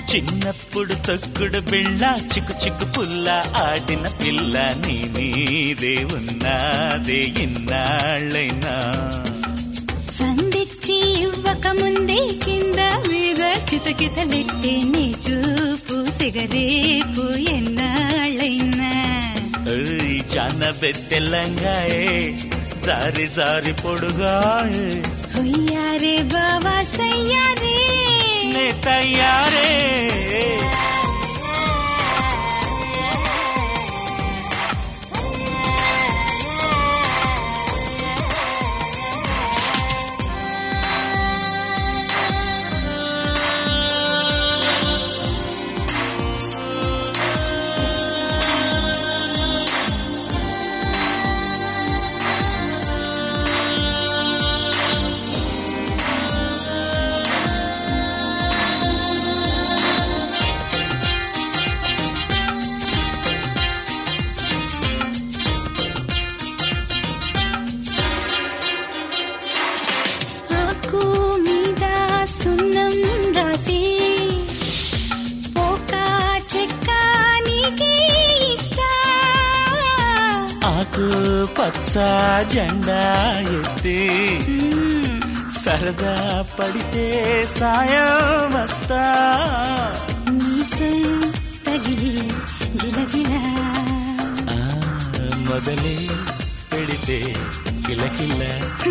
చిన్నప్పుడు తొక్కుడు బిళ్ళ చిక్కు చిక్కు పుల్ల ఆడిన పిల్ల నీ నీదే ఉన్నాదే ఇన్నాళ్ళైనా సందిచ్చి ఇవ్వక ముందే కింద మీద కితకితలెట్టే నీ చూపు సిగరేపు ఎన్నాళ్ళైనా ఏయ్, జాన బెత్తెల్లంగాయే జారి జారి పొడుగాయే హొయ్యారే బావా సయ్యారే నే తయారే ఆకు మీద సున్నం రాసి పోక చెక్క నీకే ఇస్తా ఆకు పచ్చ జెండా ఎత్తి మ్మ్. సరదా పడితే సాయం వస్తా మీసం తగిలి గిలగిలా ఆ, మొదలే పెడితే కిలకిల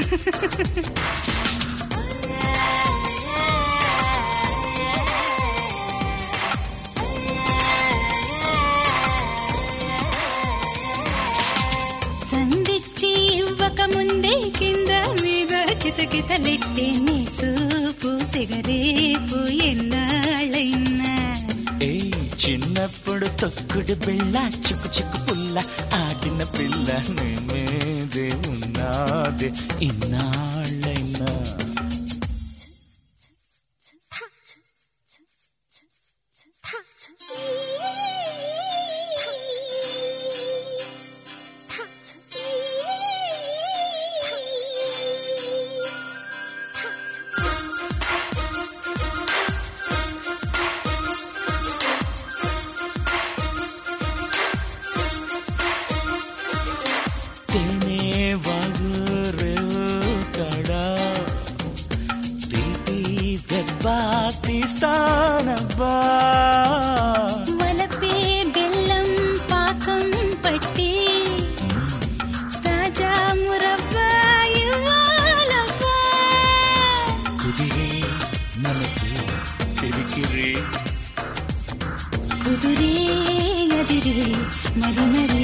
సందిచ్చి ఇవ్వక ముందే కింద మీద కితకితలెట్టే నీ చూపు సిగరేపు ఎన్నాళ్ళైనా ఏయ్ చిన్నప్పుడు తొక్కుడు బిళ్ళ చిక్కు చిక్కు పుల్ల ఆడిన పిల్ల నేనేదే ఉన్నాదే ఇన్నాళ్ళైనా తేనే వాగురేవు కడా తీపి దెబ్బ తీస్తానబ్బా వలపే బెల్లం పాకం పట్టి తాజా మురబ్బా ఇవ్వాలవ్వా కుదిరే మనకి కిరికిరి కుదురే అదిరే మరి మరి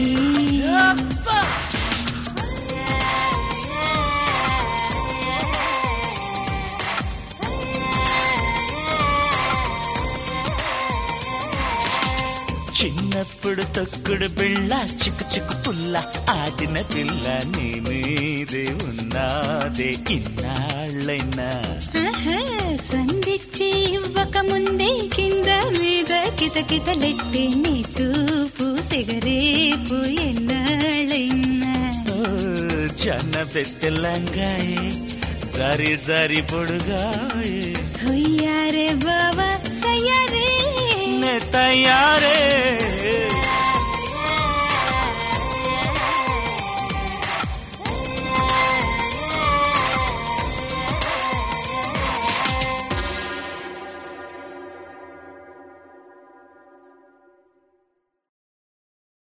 చిన్నప్పుడు తొక్కుడు బిళ్ళ చిక్కు చిక్కు పుల్ల ఆడిన పిల్ల నీ మీదే ఉన్నాదే ఇన్నాళ్ళైనా ఆహా, సంధిచ్చి ఇవ్వక ముందే కింద మీద కితకితలెట్టే నీ చూపు సిగరేపు ఎన్నాళ్ళైనా ఓ, జన బెత్తెల్లంగాయే జరి జరి పొడుగాయే హొయ్యారే బావా సయ్యారే నే తయారే